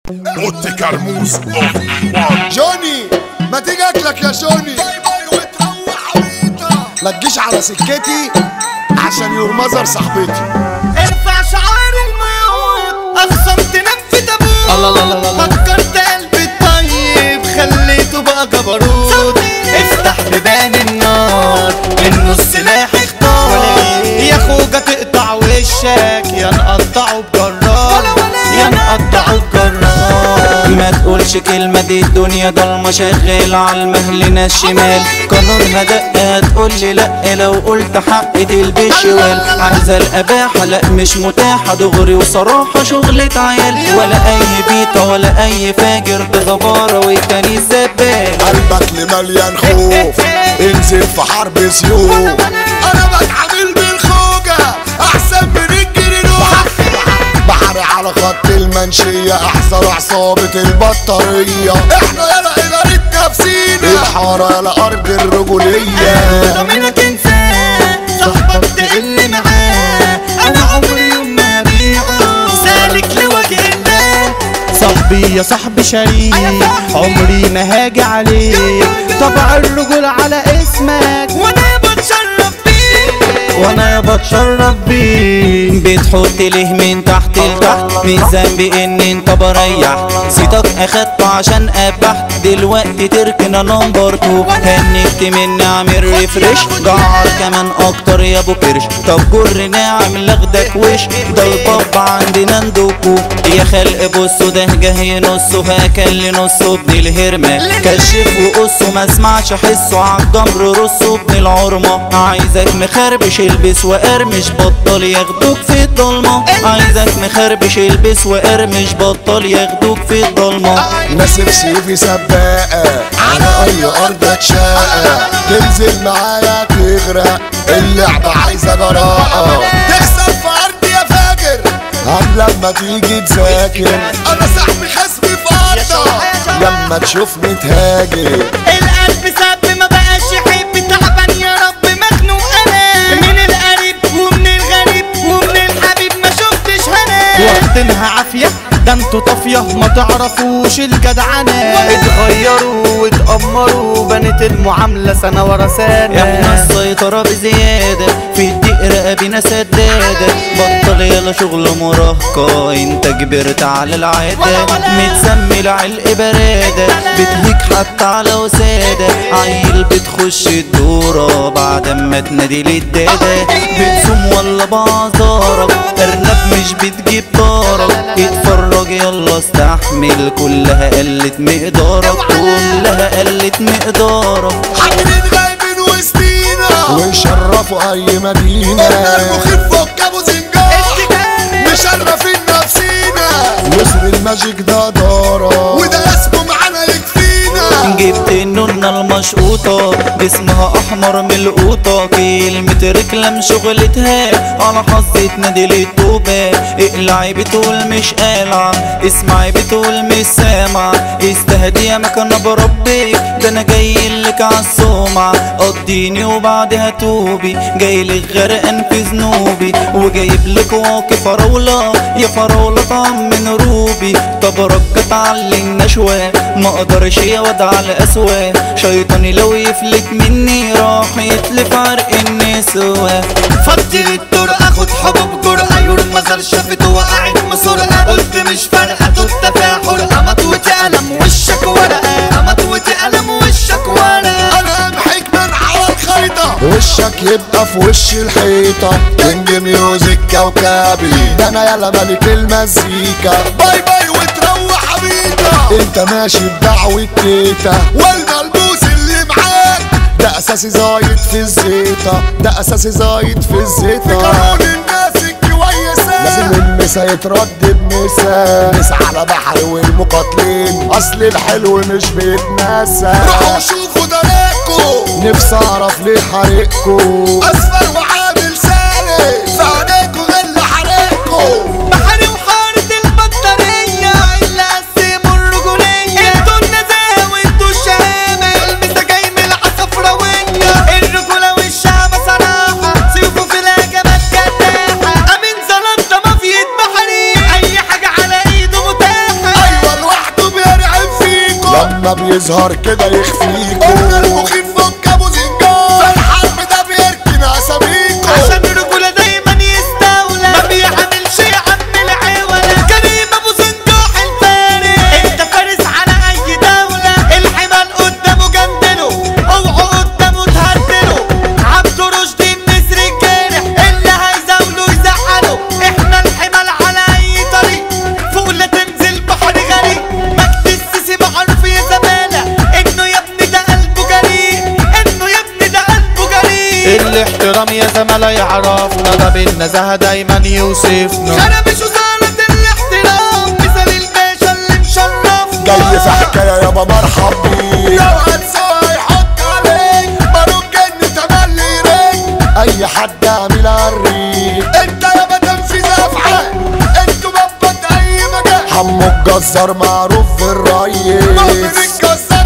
اوت كرموز اوف جوني ما تيجي اكلك يا جوني ما تجيش على سكتي عشان يور مزر صاحبتي ارفع شعار الميوت اخصمت نام في تابوت الله الله الله الله. فكرت قلبي الطيب خليته بقى جبروت افتح بيبان النار منه السلاح اختار يا خوجة تقطع وشك يا نقطعه بجرار يا نقطعه بجرار ما تقولش كلمة دي الدنيا ضلمة شغال على المهل ناس شمال قانونها دق هتقول لي لا لو قلت حق تلبس شوال عايزة الأباحة لا مش متاحة دغري وصراحة شغلة عيال ولا أي بيطة ولا أي فاجر بغبارة والتاني الزبال قلبك اللي مليان خوف انزل في حرب سيوف انا بتعامل بالخوجة احسن من الجنينوف بحري على خط المنشية احذر عصابة البطارية احنا يلا ادارة نفسينا الحارة يلا ارض الرجولية ضمنك انسان صاحبك تقل معاه انا عمري يوم ما ابيعه سالك لوجه الله صاحبي يا صاحبي شريك عمري ما هاجي عليك طبع الرجل على اسمك وانا بتشرف بيك وانا بتشرف بيك بتحط ليه من تحت لتحت من ذنبي ان انت بريح صيتك اخدته عشان ابحت دلوقتي تركنا نمبر تو هنكت مني اعمل ريفرش جعر كمان اكتر يا ابو كرش طب جر ناعم لاخدك وش ده الباب عندنا ندوكو يا خلق بصوا ده جاي نصه هاكل نصه ابن الهرمة كشف وقصه ما اسمعش حسه عالجمر رصه ابن العرمة عايزك مخربش البس وقرمش بطل ياخدوك في الضلمة عايزك مخربش البس وقرمش بطل ياخدوك في الضلمة ناسب سيفي سباقة على اي ارض اتشاقة تنزل معايا تغرق اللعبة عايزة جراءة تكسب في ارض يا فاجر هم لما تيجي تذاكر انا صاحبي خصمي في ارضك لما تشوفني تهاجر القلب ساب ما بقاش يحب تعبان يا رب مخنوق انا من القريب ومن الغريب ومن الحبيب ما شفتش هنا واخدينها عافية ده انتوا طافية ما تعرفوش الجدعنة اتغيروا واتأمروا بنت المعاملة سنة ورا سنة احنا السيطرة بزيادة في الدق رقابنا سدادة بطل يلا شغل مراهقة انت كبرت على العادة متسمي العلق برادة بتهيك حتى على وسادة عيل بتخش الدورة بعد ما تنادي للدادة بتصوم ولا بعذارك ارنب مش بتجيب طارك اتفرج يلا استحمل كلها قلت مقدارك كلها قلت مقدارك حاضرين غايبين وسطينا ويشرفوا اي مدينة المخيف فك ابو زنجان مشرفين نفسينا يسر الماجيك ده دارة وده اسمه معانا يكفينا جبت النونة المشقوطة جسمها أحمر من القوطة كلمة ركلم شغلتها على حظي تنادي للتوبة اقلعي بتقول مش قالعة اسمعي بتقول مش سامعة استهدي يا مكان بربك ده أنا جاي لك عالسمعة قضيني وبعدها توبي جاي لك غرقان في ذنوبي وجايب لك واقي فراولة يا فراولة طعم من روبي طب رك اتعلم نشوة ما اقدرش يا واد على اسواه شيطاني لو يفلت مني راح يتلف عرق النسوة فضي الطرق اخد حبوب جرأة يور مزار شافته وقعت مسرقة قلت مش فارقة تتفاح حرقة مطوتي قلم وشك ورقة مطوتي قلم وشك ورقة انا امحيك من على الخريطة وشك يبقى في وش الحيطة كينج ميوزك كوكبي ده انا يلا ملك المزيكا باي باي وتروح حبيبة انت ماشي بدعوة تيتا والملبوس اللي معاك ده اساسي زايد في الزيطة ده اساسي زايد في الزيطة في قانون الناس الكويسة لازم المسا يترد بمسا نسا على بحر والمقاتلين اصل الحلو مش بيتنسى روحوا شوفوا دراكو نفسي اعرف ليه حريقكو اصفر وعامل سالك في عينيكو غل حريقكو بحري وحارة البطارية اللي قسموا الرجولية انتوا النزاهة وانتوا الشهامة المسا جاي من العصفراوية الرجولة والشعب صراحة سيفوا في الهجمات جناحة امين زلطة مافية بحري اي حاجة على ايده متاحة ايوه ده بيظهر كده يخفيكوا قلنا المخيف فك ابو زنجان في الحرب ده بيركن اساميكوا عشان الرجولة دايما يستولى ما بيعملش يا عم العوله كريم ابو زنجاح الفارس انت فارس على اي دولة الحمال قدامه جندله اوعوا قدامه تهدله عبده رشدي النسر الجارح اللي هيزاوله يزعله احنا الحمال على اي طريق فوق لا تنزل بحر غريق مجد السيسي معروف يا زمالة انه يا ابني ده قلبه جريء انه يا ابني ده قلبه جريء الاحترام يا زملاء يعرفنا ده بالنزاهة دايما يوصفنا انا مش وزارة الاحترام مثال الباشا اللي مشرفنا جاي في حكايه يابا مرحب بيه لو هتسوى هيحط عليك باروك جن تملي ريك اي حد عامل الريق انت يابا تنفيذ افعال انتوا بابا اي مكان حمو الجزار معروف في الريس مؤمن الجزار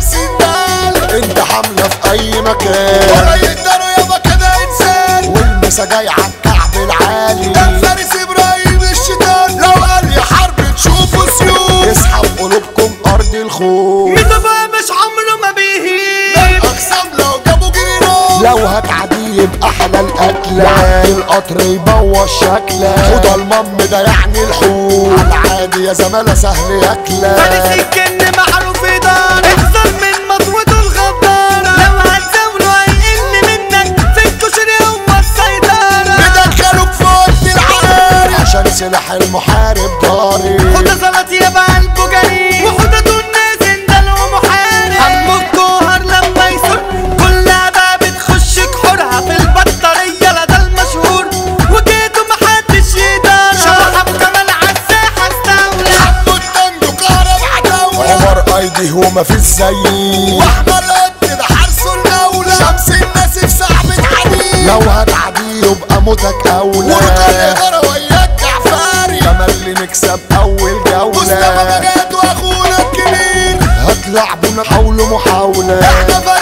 سندال انت حامله في اي مكان ولا يقدروا يابا كده انسان والمسا جاي على الكعب العالي ده فارس ابراهيم الشيطان لو قال يا حرب تشوفوا سيوف يسحب قلوبكم ارض الخوف ميزة بقى مش عمره ما بيهيب اقسم لو جابوا جنينو لو هتعدي يبقى حلال قتلة يعني القطر يبوظ شكلك خد المم ده يعني الحوت على عادي يا زمالة سهل فارس ياكلك الجن معروف إدارة احذر من مطوته الغدارة لو هتزاوله هيقل منك في الكشري هو السيطرة ندخلوك في وقت العاري عشان سلاح المحارب ضاري حوده زلط يبقى قلبه جريء وحوده الناس اندل ومحارب حمو الجوهر لما يسر كلها بقى بتخش كحورها في البطارية لدى المشهور وجيته محدش يقدر شبح ابو كمال عالساحة استولى حمو التنجو كهرب عداوة عمر ايدي هو ما فيش زيه واحمد قد ده حرسه المولى شمس الناس في سحبة حديد لو هتعدي يبقى موتك اولى ورجال الاداره وياك جعفري تملي نكسب اول جولة مصطفى بجد واخونا الكبير هتلعبونا حاولوا محاولة احنا